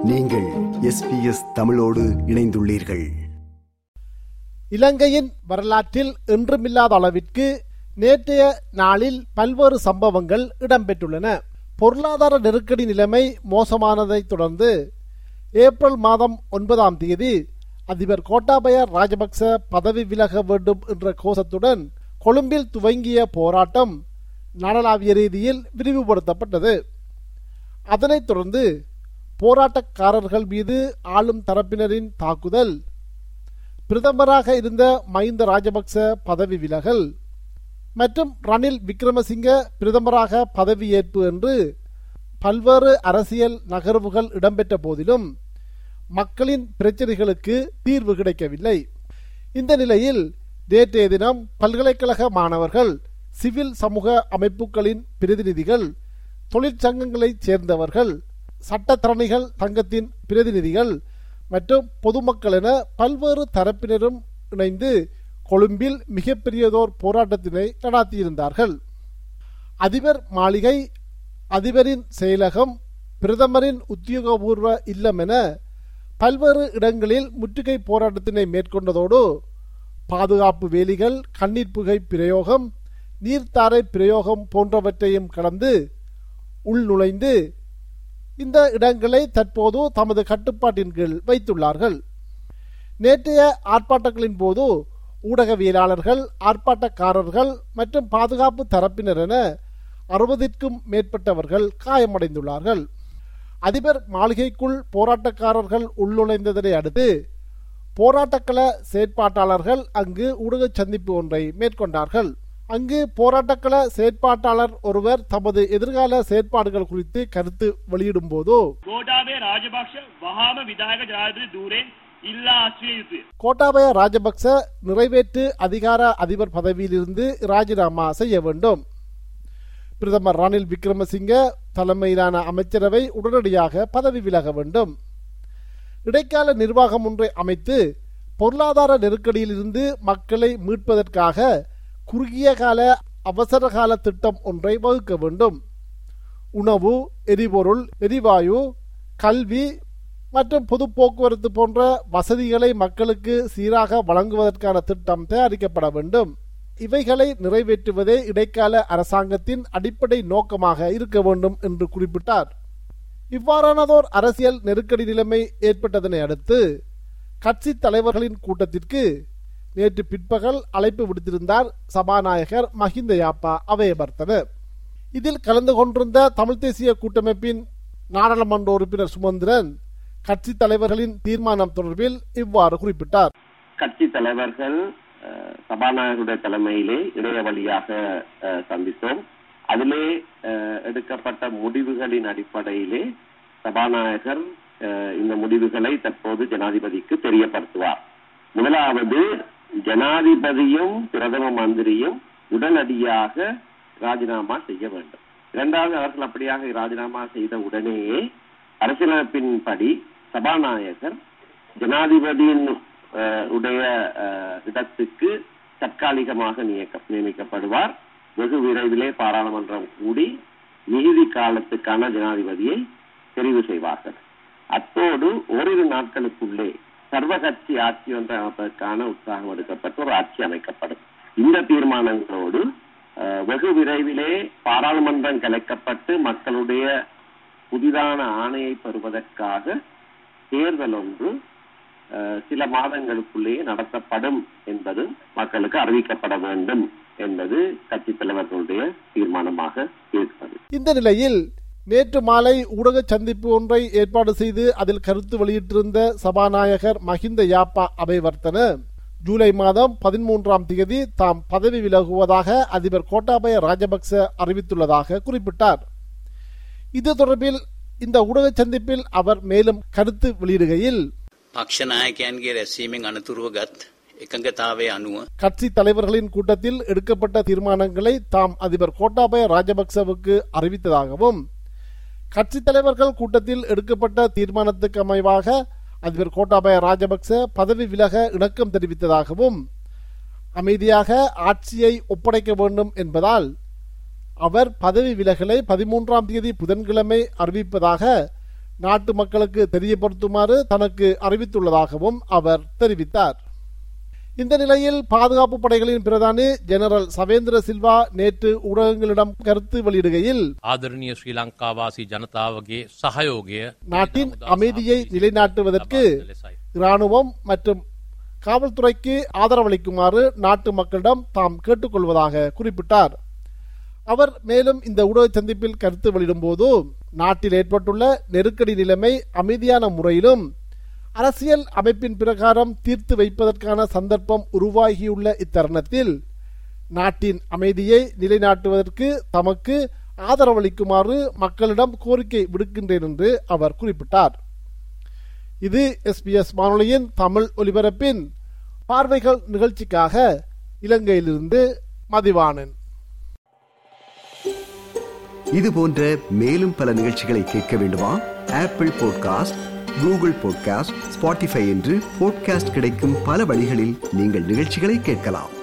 நீங்கள் எஸ்பிஎஸ் தமிழோடு இணைந்துள்ளீர்கள் இலங்கையின் வரலாற்றில் என்றுமில்லாத அளவிற்கு நேற்றைய நாளில் பல்வேறு சம்பவங்கள் இடம்பெற்றுள்ளன பொருளாதார நெருக்கடி நிலைமை மோசமானதைத் தொடர்ந்து ஏப்ரல் மாதம் ஒன்பதாம் தேதி அதிபர் கோட்டாபய ராஜபக்ச பதவி விலக வேண்டும் என்ற கோஷத்துடன் கொழும்பில் துவங்கிய போராட்டம் நாடளாவிய ரீதியில் விரிவுபடுத்தப்பட்டது அதனைத் தொடர்ந்து போராட்டக்காரர்கள் மீது ஆளும் தரப்பினரின் தாக்குதல் பிரதமராக இருந்த மஹிந்த ராஜபக்ச பதவி விலகல் மற்றும் ரணில் விக்ரமசிங்க பிரதமராக பதவியேற்பு என்று பல்வேறு அரசியல் நகர்வுகள் இடம்பெற்ற போதிலும் மக்களின் பிரச்சனைகளுக்கு தீர்வு கிடைக்கவில்லை இந்த நிலையில் நேற்றைய தினம் பல்கலைக்கழக மாணவர்கள் சிவில் சமூக அமைப்புகளின் பிரதிநிதிகள் தொழிற்சங்கங்களைச் சேர்ந்தவர்கள் சட்டத்தரணிகள் சங்கத்தின் பிரதிநிதிகள் மற்றும் பொதுமக்கள் என பல்வேறு தரப்பினரும் இணைந்து கொழும்பில் மிகப்பெரியதோர் போராட்டத்தினை நடாத்தியிருந்தார்கள் அதிபர் மாளிகை அதிபரின் செயலகம் பிரதமரின் உத்தியோகபூர்வ இல்லம் என பல்வேறு இடங்களில் முற்றுகை போராட்டத்தினை மேற்கொண்டதோடு பாதுகாப்பு வேலிகள் கண்ணீர் புகை பிரயோகம் நீர்த்தாரை பிரயோகம் போன்றவற்றையும் கடந்து உள்நுழைந்து இந்த இடங்களை தற்போது தமது கட்டுப்பாட்டின் கீழ் வைத்துள்ளார்கள் நேற்றைய ஆர்ப்பாட்டங்களின் போது ஊடகவியலாளர்கள் ஆர்ப்பாட்டக்காரர்கள் மற்றும் பாதுகாப்பு தரப்பினர் என அறுபதிற்கும் மேற்பட்டவர்கள் காயமடைந்துள்ளார்கள் அதிபர் மாளிகைக்குள் போராட்டக்காரர்கள் உள்நுழைந்ததனை அடுத்து போராட்டக்கள செயற்பாட்டாளர்கள் அங்கு ஊடக சந்திப்பு ஒன்றை மேற்கொண்டார்கள் அங்கு போராட்டக்கள செயற்பாட்டாளர் ஒருவர் தமது எதிர்கால செயற்பாடுகள் குறித்து கருத்து வெளியிடும் போது ගෝටාබේ රාජපක්ෂ වහාම විදායක ජනාධපති ධූරයෙන් ඉල්ලා අස්විය යුතුය. கோட்டாபய ராஜபக்ச நிறைவேற்று அதிகார அதிபர் பதவியிலிருந்து ராஜினாமா செய்ய வேண்டும் பிரதமர் ரணில் விக்ரமசிங்க தலைமையிலான அமைச்சரவை உடனடியாக பதவி விலக வேண்டும் இடைக்கால நிர்வாகம் ஒன்றை அமைத்து பொருளாதார நெருக்கடியிலிருந்து மக்களை மீட்பதற்காக குறுகிய கால அவசர கால திட்டம் ஒன்றை வகுக்க வேண்டும் உணவு எரிபொருள் எரிவாயு கல்வி மற்றும் பொது போக்குவரத்து போன்ற வசதிகளை மக்களுக்கு சீராக வழங்குவதற்கான திட்டம் தயாரிக்கப்பட வேண்டும் இவைகளை நிறைவேற்றுவதே இடைக்கால அரசாங்கத்தின் அடிப்படை நோக்கமாக இருக்க வேண்டும் என்று குறிப்பிட்டார் இவ்வாறானதோர் அரசியல் நெருக்கடி நிலைமை ஏற்பட்டதனை அடுத்து கட்சி தலைவர்களின் கூட்டத்திற்கு நேற்று பிற்பகல் அழைப்பு விடுத்திருந்தார் சபாநாயகர் மஹிந்த யாப்பா அவையபர்த்தன இதில் கலந்து கொண்டிருந்த தமிழ் தேசிய கூட்டமைப்பின் நாடாளுமன்ற உறுப்பினர் சுமந்திரன் கட்சி தலைவர்களின் தீர்மானம் தொடர்பில் இவ்வாறு குறிப்பிட்டார் கட்சி தலைவர்கள் அஹ், சபாநாயகருடைய தலைமையிலே இணைய வழியாக அஹ், சந்தித்தோம் அதிலே அஹ், எடுக்கப்பட்ட முடிவுகளின் அடிப்படையிலே சபாநாயகர் அஹ், இந்த முடிவுகளை தற்போது ஜனாதிபதிக்கு தெரியப்படுத்துவார் முதலாவது ஜனாதிபதியும் பிரதம மந்திரியும் உடனடியாக ராஜினாமா செய்ய வேண்டும் இரண்டாவது அவர்கள் அப்படியாக ராஜினாமா செய்த உடனேயே அரசியலமைப்பின்படி சபாநாயகர் ஜனாதிபதியின் அஹ், உடைய அஹ், இடத்துக்கு தற்காலிகமாக நியக்க நியமிக்கப்படுவார் வெகு விரைவிலே பாராளுமன்றம் கூடி நீதி காலத்துக்கான ஜனாதிபதியை தெரிவு செய்வார்கள் அத்தோடு ஓரிரு நாட்களுக்குள்ளே சர்வகட்சி ஆட்சி ஒன்றை அமைப்பதற்கான உற்சாகம் எடுக்கப்பட்டு ஒரு ஆட்சி அமைக்கப்படும் இந்த தீர்மானங்களோடு அஹ், வெகு விரைவிலே பாராளுமன்றம் கலைக்கப்பட்டு மக்களுடைய புதிதான ஆணையை பெறுவதற்காக தேர்தல் ஒன்று அஹ், சில மாதங்களுக்குள்ளேயே நடத்தப்படும் என்பது மக்களுக்கு அறிவிக்கப்பட வேண்டும் என்பது கட்சித் தலைவர்களுடைய தீர்மானமாக இருக்கிறது இந்த நிலையில் நேற்று மாலை ஊடக சந்திப்பு ஒன்றை ஏற்பாடு செய்து அதில் கருத்து வெளியிட்டிருந்த சபாநாயகர் மஹிந்த யாப்பா அபைவர்த்தன ஜூலை மாதம் பதிமூன்றாம் தேதி தாம் பதவி விலகுவதாக அதிபர் கோட்டாபய ராஜபக்ச அறிவித்துள்ளதாக குறிப்பிட்டார் இது தொடர்பில் இந்த ஊடக சந்திப்பில் அவர் மேலும் கருத்து வெளியிடுகையில் පක්ෂ නායකයන්ගේ රැස්වීමෙන් අනතුරුව ගත් එකඟතාවය අනුව கட்சி தலைவர்களின் கூட்டத்தில் எடுக்கப்பட்ட தீர்மானங்களை தாம் அதிபர் கோட்டாபய ராஜபக்சவுக்கு அறிவித்ததாகவும் கட்சி தலைவர்கள் கூட்டத்தில் எடுக்கப்பட்ட தீர்மானத்துக்கு அமைவாக அதிபர் கோட்டாபய ராஜபக்ச பதவி விலக இணக்கம் தெரிவித்ததாகவும் அமைதியாக ஆட்சியை ஒப்படைக்க வேண்டும் என்பதால் அவர் பதவி விலகலை பதிமூன்றாம் தேதி புதன்கிழமை அறிவிப்பதாக நாட்டு மக்களுக்கு தெரியப்படுத்துமாறு தனக்கு அறிவித்துள்ளதாகவும் அவர் தெரிவித்தார் இந்த நிலையில் பாதுகாப்பு படைகளின் பிரதானி ஜெனரல் சவேந்திர சில்வா நேற்று ஊடகங்களிடம் கருத்து வெளியிடுகையில் ආදරණය ශ්‍රී ලංකාවාසී ජනතාවගේ සහයෝගය நாட்டின் அமைதியை நிலைநாட்டுவதற்கு ලෙසයි. இராணுவம் மற்றும் காவல்துறைக்கு ஆதரவளிக்குமாறு நாட்டு மக்களிடம் தாம் கேட்டுக்கொள்வதாக குறிப்பிட்டார் அவர் மேலும் இந்த ஊடக சந்திப்பில் கருத்து வெளியிடும்போது நாட்டில் ஏற்பட்டுள்ள நெருக்கடி நிலைமை அமைதியான முறையிலும் அரசியல் அமைப்பின் பிரகாரம் தீர்த்து வைப்பதற்கான சந்தர்ப்பம் உருவாகியுள்ள இத்தருணத்தில் நாட்டின் அமைதியை நிலைநாட்டுவதற்கு தமக்கு ஆதரவளிக்குமாறு மக்களிடம் கோரிக்கை விடுக்கின்றேன் என்று அவர் குறிப்பிட்டார் இது எஸ்பிஎஸ் வானொலியின் தமிழ் ஒலிபரப்பின் பார்வைகள் நிகழ்ச்சிக்காக இலங்கையிலிருந்து மதிவாணன் இது போன்ற மேலும் பல நிகழ்ச்சிகளை கேட்க வேண்டுமா Apple podcast Google podcast Spotify என்று பாட்காஸ்ட் கிடைக்கும் பல வழிகளில் நீங்கள் நிகழ்ச்சிகளை கேட்கலாம்